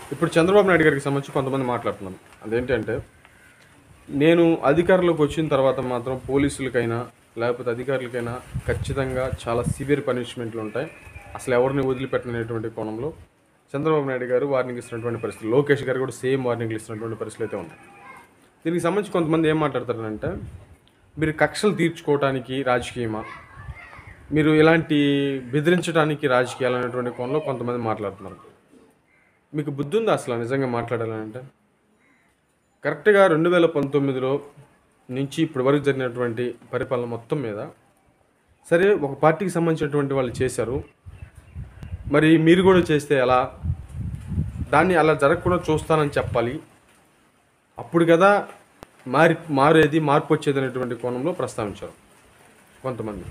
ఇప్పుడు చంద్రబాబు నాయుడు గారికి సంబంధించి కొంతమంది మాట్లాడుతున్నాను అదేంటంటే నేను అధికారంలోకి వచ్చిన తర్వాత మాత్రం పోలీసులకైనా లేకపోతే అధికారులకైనా ఖచ్చితంగా చాలా సివియర్ పనిష్మెంట్లు ఉంటాయి అసలు ఎవరిని వదిలిపెట్టనటువంటి కోణంలో చంద్రబాబు నాయుడు గారు వార్నింగ్ ఇస్తున్నటువంటి పరిస్థితులు లోకేష్ గారు కూడా సేమ్ వార్నింగ్లు ఇస్తున్నటువంటి పరిస్థితులు అయితే ఉన్నాయి దీనికి సంబంధించి కొంతమంది ఏం మాట్లాడతారంటే మీరు కక్షలు తీర్చుకోవడానికి రాజకీయమా మీరు ఇలాంటి బెదిరించడానికి రాజకీయాలు అనేటువంటి కోణంలో కొంతమంది మాట్లాడుతున్నారు మీకు బుద్ధి ఉందా అసలు నిజంగా మాట్లాడాలంటే కరెక్ట్గా రెండు వేల పంతొమ్మిదిలో నుంచి ఇప్పటి వరకు జరిగినటువంటి పరిపాలన మొత్తం మీద సరే ఒక పార్టీకి సంబంధించినటువంటి వాళ్ళు చేశారు మరి మీరు కూడా చేస్తే ఎలా దాన్ని అలా జరగకుండా చూస్తానని చెప్పాలి అప్పుడు కదా మారి మారేది మార్పు వచ్చేది అనేటువంటి కోణంలో ప్రస్తావించారు కొంతమంది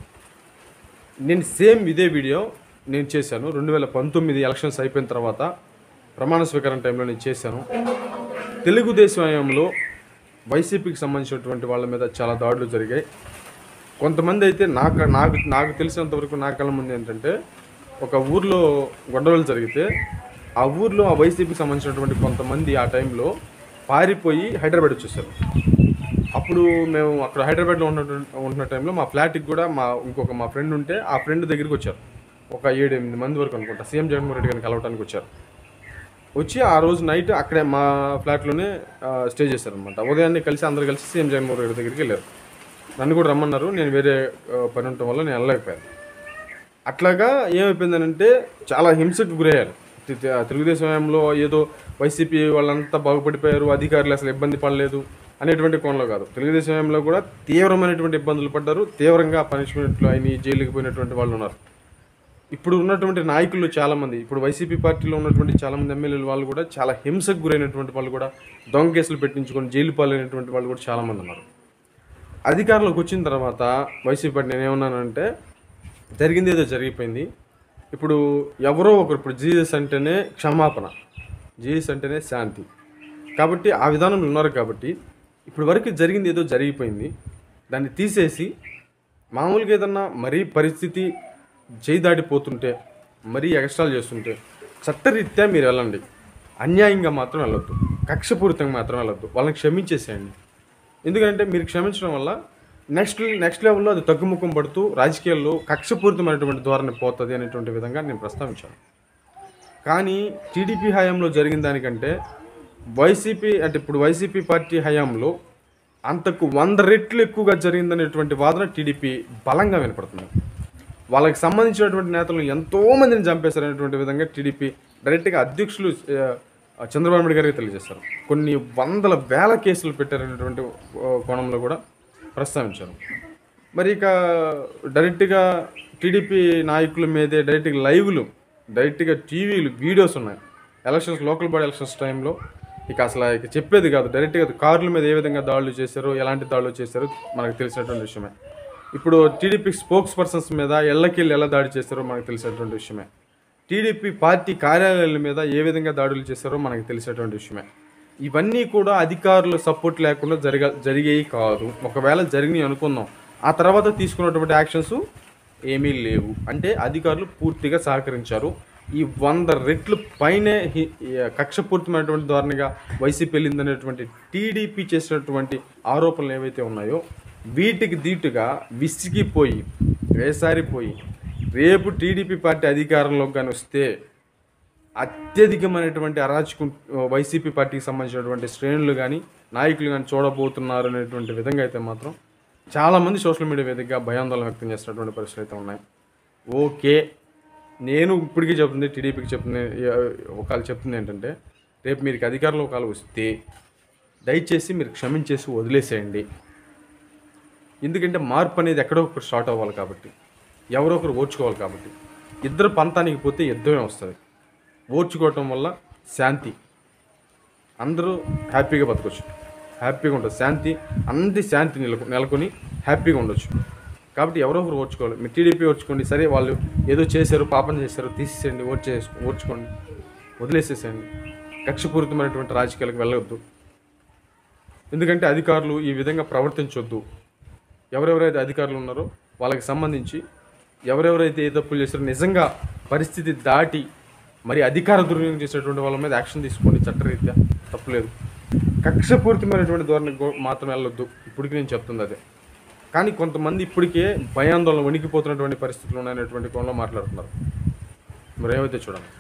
నేను సేమ్ ఇదే వీడియో నేను చేశాను రెండు వేల పంతొమ్మిది ఎలక్షన్స్ అయిపోయిన తర్వాత ప్రమాణ స్వీకారం టైంలో నేను చేశాను తెలుగుదేశం హయాంలో వైసీపీకి సంబంధించినటువంటి వాళ్ళ మీద చాలా దాడులు జరిగాయి కొంతమంది అయితే నాకు నాకు నాకు తెలిసినంత వరకు నా కళ్ళ ముందు ఏంటంటే ఒక ఊర్లో గొడవలు జరిగితే ఆ ఊర్లో ఆ వైసీపీకి సంబంధించినటువంటి కొంతమంది ఆ టైంలో పారిపోయి హైదరాబాద్ వచ్చేసారు అప్పుడు మేము అక్కడ హైదరాబాద్లో ఉన్న ఉంటున్న టైంలో మా ఫ్లాట్కి కూడా మా ఇంకొక మా ఫ్రెండ్ ఉంటే ఆ ఫ్రెండ్ దగ్గరికి వచ్చారు ఒక ఏడు ఎనిమిది మంది వరకు అనుకుంటా సీఎం జగన్మోహన్ రెడ్డి గారిని కలవడానికి వచ్చారు వచ్చి ఆ రోజు నైట్ అక్కడే మా ఫ్లాట్లోనే ఆ, స్టే చేశారనమాట ఉదయాన్నే కలిసి అందరు కలిసి సీఎం జగన్మోహన్ రెడ్డి దగ్గరికి వెళ్ళారు నన్ను కూడా రమ్మన్నారు నేను వేరే ఆ, పని ఉండటం వల్ల నేను వెళ్ళలేకపోయాను అట్లాగా ఏమైపోయిందనంటే చాలా హింసకు గురయ్యారు తె- తె- తెలుగుదేశం హయాంలో ఏదో వైసీపీ వాళ్ళంతా బాగుపడిపోయారు అధికారులు అసలు ఇబ్బంది పడలేదు అనేటువంటి కోణంలో కాదు తెలుగుదేశం హయాంలో కూడా తీవ్రమైనటువంటి ఇబ్బందులు పడ్డారు తీవ్రంగా పనిష్మెంట్లు అయిన జైలుకి పోయినటువంటి వాళ్ళు ఉన్నారు ఇప్పుడు ఉన్నటువంటి నాయకులు చాలామంది ఇప్పుడు వైసీపీ పార్టీలో ఉన్నటువంటి చాలామంది ఎమ్మెల్యేలు వాళ్ళు కూడా చాలా హింసకు గురైనటువంటి వాళ్ళు కూడా దొంగ కేసులు పెట్టించుకొని జైలు పాలైనటువంటి వాళ్ళు కూడా చాలామంది ఉన్నారు అధికారంలోకి వచ్చిన తర్వాత వైసీపీ పార్టీ నేను ఏమన్నానంటే జరిగింది ఏదో జరిగిపోయింది ఇప్పుడు ఎవరో ఒకరు ఇప్పుడు జీసస్ అంటేనే క్షమాపణ జీసస్ అంటేనే శాంతి కాబట్టి ఆ విధానంలో ఉన్నారు కాబట్టి ఇప్పుడు వరకు జరిగింది ఏదో జరిగిపోయింది దాన్ని తీసేసి మామూలుగా ఏదన్నా మరీ పరిస్థితి చేయి దాటిపోతుంటే మరీ ఎక్స్ట్రాలు చేస్తుంటే చట్టరీత్యా మీరు వెళ్ళండి అన్యాయంగా మాత్రం వెళ్ళొద్దు కక్షపూరితంగా మాత్రం వెళ్ళొద్దు వాళ్ళని క్షమించేసేయండి ఎందుకంటే మీరు క్షమించడం వల్ల నెక్స్ట్ నెక్స్ట్ లెవెల్లో అది తగ్గుముఖం పడుతూ రాజకీయాల్లో కక్షపూరితమైనటువంటి ధోరణి పోతుంది అనేటువంటి విధంగా నేను ప్రస్తావించాను కానీ టీడీపీ హయాంలో జరిగిన దానికంటే వైసీపీ అంటే ఇప్పుడు వైసీపీ పార్టీ హయాంలో అంతకు వంద రెట్లు ఎక్కువగా జరిగిందనేటువంటి వాదన టీడీపీ బలంగా వినపడుతుంది వాళ్ళకి సంబంధించినటువంటి నేతలను ఎంతో మందిని చంపేశారనేటువంటి విధంగా టీడీపీ డైరెక్ట్గా అధ్యక్షులు ఆ, చంద్రబాబు నాయుడు గారికి తెలియజేశారు కొన్ని వందల వేల కేసులు పెట్టారనేటువంటి ఆ, కోణంలో కూడా ప్రస్తావించారు మరి ఇక డైరెక్ట్గా టీడీపీ నాయకుల మీదే డైరెక్ట్గా లైవ్లు డైరెక్ట్గా టీవీలు వీడియోస్ ఉన్నాయి ఎలక్షన్స్ లోకల్ బాడీ ఎలక్షన్స్ టైంలో ఇక అసలు ఇక చెప్పేది కాదు డైరెక్ట్గా కార్ల మీద ఏ విధంగా దాడులు చేశారో ఎలాంటి దాడులు చేశారో మనకు తెలిసినటువంటి విషయమే ఇప్పుడు టీడీపీ స్పోక్స్ పర్సన్స్ మీద ఎల్లకెళ్ళి ఎలా దాడి చేశారో మనకు తెలిసినటువంటి విషయమే టీడీపీ పార్టీ కార్యాలయాల మీద ఏ విధంగా దాడులు చేశారో మనకు తెలిసినటువంటి విషయమే ఇవన్నీ కూడా అధికారుల సపోర్ట్ లేకుండా జరగ జరిగేవి కాదు ఒకవేళ జరిగినాయి అనుకుందాం ఆ తర్వాత తీసుకున్నటువంటి యాక్షన్స్ ఏమీ లేవు అంటే అధికారులు పూర్తిగా సహకరించారు ఈ వంద రెట్లు పైనే హి- ఈ కక్షపూరితమైనటువంటి ధోరణిగా వైసీపీ వెళ్ళిందనేటువంటి టీడీపీ చేసినటువంటి ఆరోపణలు ఏవైతే ఉన్నాయో వీటికి దీటుగా విసిగిపోయి వేసారిపోయి రేపు టీడీపీ పార్టీ అధికారంలోకి కానీ వస్తే అత్యధికమైనటువంటి అరాచకం వైసీపీ పార్టీకి సంబంధించినటువంటి శ్రేణులు కానీ నాయకులు కానీ చూడబోతున్నారు అనేటువంటి విధంగా అయితే మాత్రం చాలామంది సోషల్ మీడియా వేదికగా భయాందోళన వ్యక్తం చేస్తున్నటువంటి పరిస్థితులు అయితే ఉన్నాయి ఓకే నేను ఇప్పటికీ చెప్తుంది టీడీపీకి చెప్తుంది ఒకళ్ళు చెప్తుంది ఏంటంటే రేపు మీరు అధికారంలో ఒకళ్ళు వస్తే దయచేసి మీరు క్షమించేసి వదిలేసేయండి ఎందుకంటే మార్పు అనేది ఎక్కడో ఒకటి స్టార్ట్ అవ్వాలి కాబట్టి ఎవరో ఒకరు ఓర్చుకోవాలి కాబట్టి ఇద్దరు పంతానికి పోతే యుద్ధమే వస్తుంది ఓర్చుకోవటం వల్ల శాంతి అందరూ హ్యాపీగా బతకొచ్చు హ్యాపీగా ఉంటుంది శాంతి అంది శాంతి నెలకు నెలకొని హ్యాపీగా ఉండొచ్చు కాబట్టి ఎవరో ఒకరు ఓర్చుకోవాలి మీరు టీడీపీ ఓర్చుకోండి సరే వాళ్ళు ఏదో చేశారు పాపం చేశారు తీసేసేయండి ఓర్చే ఓర్చుకోండి వదిలేసేసేయండి కక్షపూరితమైనటువంటి రాజకీయాలకు వెళ్ళవద్దు ఎందుకంటే అధికారులు ఈ విధంగా ప్రవర్తించొద్దు ఎవరెవరైతే అధికారులు ఉన్నారో వాళ్ళకి సంబంధించి ఎవరెవరైతే ఏ తప్పులు చేస్తారో నిజంగా పరిస్థితి దాటి మరి అధికార దుర్వినియోగం చేసేటువంటి వాళ్ళ మీద యాక్షన్ తీసుకోండి చట్టరీత్యా తప్పులేదు కక్షపూరితమైనటువంటి ధోరణి గో- మాత్రం వెళ్ళొద్దు ఇప్పటికి నేను చెప్తుంది అదే కానీ కొంతమంది ఇప్పటికే భయాందోళన వణికిపోతున్నటువంటి పరిస్థితులు ఉన్నాయనేటువంటి కోణంలో మాట్లాడుతున్నారు మరి ఏమైతే చూడండి